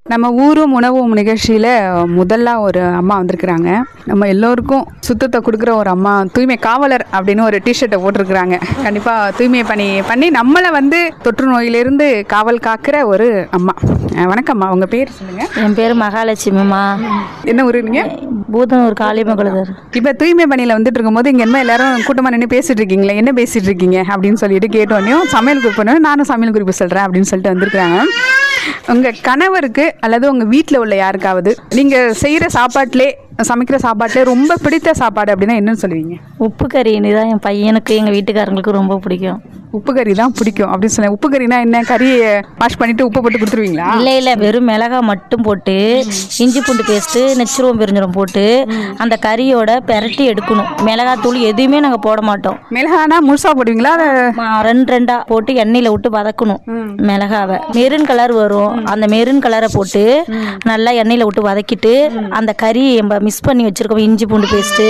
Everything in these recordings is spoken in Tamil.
நம்ம ஊரும் உணவும் நிகழ்ச்சியில் முதல்ல ஒரு அம்மா வந்திருக்கிறாங்க நம்ம எல்லோருக்கும் சுத்தத்தை கொடுக்குற ஒரு அம்மா தூய்மை காவலர் அப்படின்னு ஒரு டிஷர்ட்டை போட்டிருக்கிறாங்க கண்டிப்பாக தூய்மை பணி பண்ணி நம்மளை வந்து தொற்று நோயிலிருந்து காவல் காக்கிற ஒரு அம்மா அஹ் வணக்கம்மா உங்கள் பேர் சொல்லுங்கள் என் பேர் மகாலட்சுமிம்மா என்ன ஊர் நீங்க பூதனூர் காளிமகுலதர் இப்போ தூய்மை பணியில் வந்துட்டு இருக்கும்போது இங்கே என்ன எல்லாரும் கூட்டமாக நின்று பேசிட்டு இருக்கீங்களே என்ன பேசிட்டு இருக்கீங்க அப்படின்னு சொல்லிட்டு கேட்டோடனே சமையல் குறிப்பு பண்ணோடனே நானும் சமையல் குறிப்பு சொல்கிறேன் அப்படின்னு சொல்லிட்டு வந்திருக்காங்க உங்கள் கணவருக்கு அல்லது உங்கள் வீட்டில் உள்ள யாருக்காவது நீங்கள் செய்கிற சாப்பாட்டிலே சமைக்கிற சாப்பாட்டிலே ரொம்ப பிடித்த சாப்பாடு அப்படின்னா என்னன்னு சொல்லுவீங்க உப்பு கறின்னு தான் என் பையனுக்கு எங்கள் வீட்டுக்காரங்களுக்கு ரொம்ப பிடிக்கும் உப்பு கறி தான் பிடிக்கும் அப்படின்னு சொன்னேன் உப்பு கறினா என்ன கறியை வாஷ் பண்ணிட்டு உப்பு போட்டு கொடுத்துருவீங்களா இல்லை இல்லை வெறும் மிளகாய் மட்டும் போட்டு இஞ்சி பூண்டு பேஸ்ட்டு நெச்சிருவம் பெருஞ்சிரம் போட்டு அந்த கறியோட பெரட்டி எடுக்கணும் மிளகாய் தூள் எதுவுமே நாங்கள் போட மாட்டோம் மிளகானா முழுசாக போடுவீங்களா அதை மா- ரெண்டு ரெண்டா போட்டு எண்ணெயில் விட்டு வதக்கணும் மிளகாவை மெரூன் கலர் வரும் அந்த மெரூன் கலரை போட்டு நல்லா எண்ணெயில் விட்டு வதக்கிட்டு அந்த கறி நம்ம மிக்ஸ் பண்ணி வச்சிருக்கோம் இஞ்சி பூண்டு பேஸ்ட்டு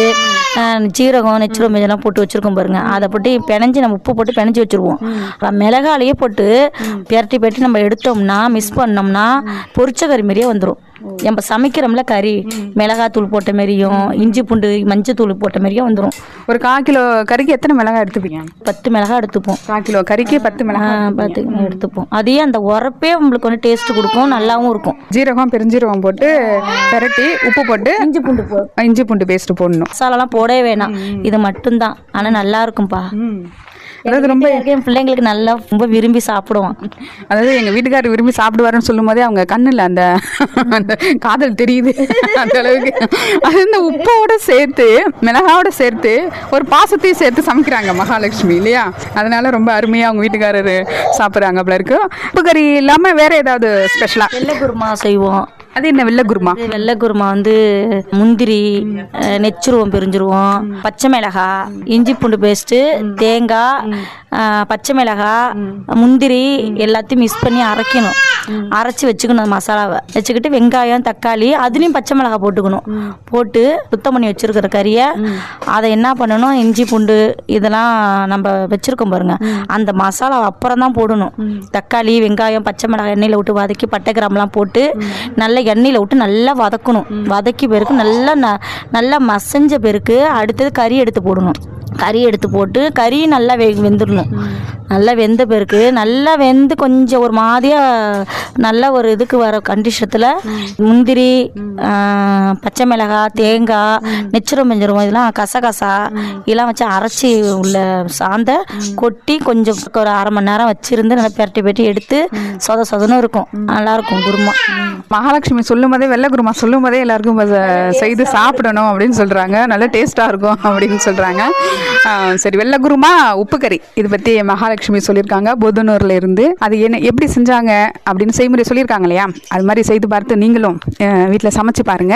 ஜீரகம் நெச்சிரம் இதெல்லாம் போட்டு வச்சிருக்கோம் பாருங்க அதை போட்டு பிணைஞ்சு நம்ம உப்பு போட்டு பிணைஞ்சு வச்சிருவோம் அப்புறம் மிளகாலையே போட்டு பெரட்டி பெரட்டி நம்ம எடுத்தோம்னா மிக்ஸ் பண்ணோம்னா பொரிச்ச கறி மாதிரியே வந்துடும் நம்ம சமைக்கிறோம்ல கறி மிளகாத்தூள் போட்ட மாதிரியும் இஞ்சி பூண்டு மஞ்சள் தூள் போட்ட மாதிரியும் வந்துடும் ஒரு கால் கிலோ கறிக்கு எத்தனை மிளகாய் எடுத்துப்பீங்க பத்து மிளகாய் எடுத்துப்போம் கால் கிலோ கறிக்கு பத்து மிளகாய் பார்த்து எடுத்துப்போம் அதே அந்த உரப்பே உங்களுக்கு வந்து டேஸ்ட் கொடுக்கும் நல்லாவும் இருக்கும் ஜீரகம் பெருஞ்சீரகம் போட்டு பெரட்டி உப்பு போட்டு இஞ்சி பூண்டு போ இஞ்சி பூண்டு பேஸ்ட் போடணும் மசாலாலாம் போடவே வேணாம் இது மட்டும்தான் ஆனால் நல்லா இருக்கும்பா அதாவது ரொம்ப என் பிள்ளைங்களுக்கு நல்லா ரொம்ப விரும்பி சாப்பிடுவோம் அதாவது எங்க வீட்டுக்காரர் விரும்பி சாப்பிடுவாருன்னு சொல்லும் போதே அவங்க கண்ணுல அந்த அந்த காதல் தெரியுது அந்த அளவுக்கு அது இந்த உப்போட சேர்த்து மிளகாவோட சேர்த்து ஒரு பாசத்தையும் சேர்த்து சமைக்கிறாங்க மகாலட்சுமி இல்லையா அதனால ரொம்ப அருமையா அவங்க வீட்டுக்காரர் சாப்பிட்றாங்க போல இருக்கு உப்பு கறி இல்லாம வேற ஏதாவது ஸ்பெஷலா வெள்ளை குருமா செய்வோம் அது என்ன வெள்ளை குருமா இது வெள்ளை குருமா வந்து முந்திரி அஹ், நெச்சிருவோம் பிரிஞ்சிருவோம் பச்சை மிளகாய் இஞ்சி பூண்டு பேஸ்ட்டு தேங்காய் அஹ், பச்சை மிளகாய் முந்திரி எல்லாத்தையும் மிக்ஸ் பண்ணி அரைக்கணும் அரைச்சி வச்சுக்கணும் அந்த மசாலாவை வச்சுக்கிட்டு வெங்காயம் தக்காளி அதுலேயும் பச்சை மிளகாய் போட்டுக்கணும் போட்டு சுத்தம் பண்ணி வச்சிருக்கிற கறியை அதை என்ன பண்ணணும் இஞ்சி பூண்டு இதெல்லாம் நம்ம வச்சிருக்கோம் பாருங்க அந்த மசாலா அப்புறம் தான் போடணும் தக்காளி வெங்காயம் பச்சை மிளகாய் எண்ணெயில் விட்டு வதக்கி பட்டை கிராம்பெலாம் போட்டு நல்லா எண்ணெயில் விட்டு நல்லா வதக்கணும் வதக்கி பிறகு நல்லா ந நல்லா மசஞ்ச பிறகு அடுத்தது கறி எடுத்து போடணும் கறி எடுத்து போட்டு கறி நல்லா வெ வெந்துடணும் நல்லா வெந்த பிறகு நல்லா வெந்து கொஞ்சம் ஒரு மாதிரியாக நல்ல ஒரு இதுக்கு வர கண்டிஷத்தில் முந்திரி ஆ, பச்சை மிளகாய் தேங்காய் நெச்சிரம் பெஞ்சிரும் இதெல்லாம் கசகசா இதெல்லாம் வச்சு அரைச்சி உள்ள சாந்த கொட்டி கொஞ்சம் ஒரு அரை மணி நேரம் வச்சிருந்து நல்லா பெரட்டி பெரட்டி எடுத்து சொத சொதன்னு இருக்கும் நல்லா இருக்கும் குருமா மகாலட்சுமி சொல்லும் போதே வெள்ளை குருமா சொல்லும் போதே எல்லாருக்கும் ப- செய்து சாப்பிடணும் அப்படின்னு சொல்றாங்க நல்ல டேஸ்டா இருக்கும் அப்படின்னு சொல்றாங்க ஆஹ் சரி வெள்ளை குருமா உப்பு கறி இது பத்தி மகாலட்சுமி சொல்லியிருக்காங்க புதனூர்ல இருந்து அது என்ன எப்படி செஞ்சாங்க அப்படின்னு செய்முறை சொல்லியிருக்காங்க இல்லையா அது மாதிரி செய்து பார்த்து நீங்களும் அஹ், வீட்ல சமைச்சு பாருங்க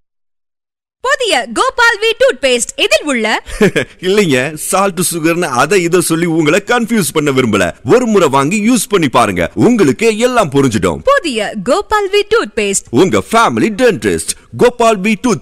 புதிய கோபால் வி டூத் பேஸ்ட் இதில் உள்ள இல்லைங்க சால்ட் சுகர்னு அதை இதை சொல்லி உங்களை கன்ஃபியூஸ் பண்ண விரும்பல ஒரு முறை வாங்கி யூஸ் பண்ணி பாருங்க உங்களுக்கு எல்லாம் புரிஞ்சிடும் புதிய கோபால் வி டூத் பேஸ்ட் உங்க family dentist Gopal B tooth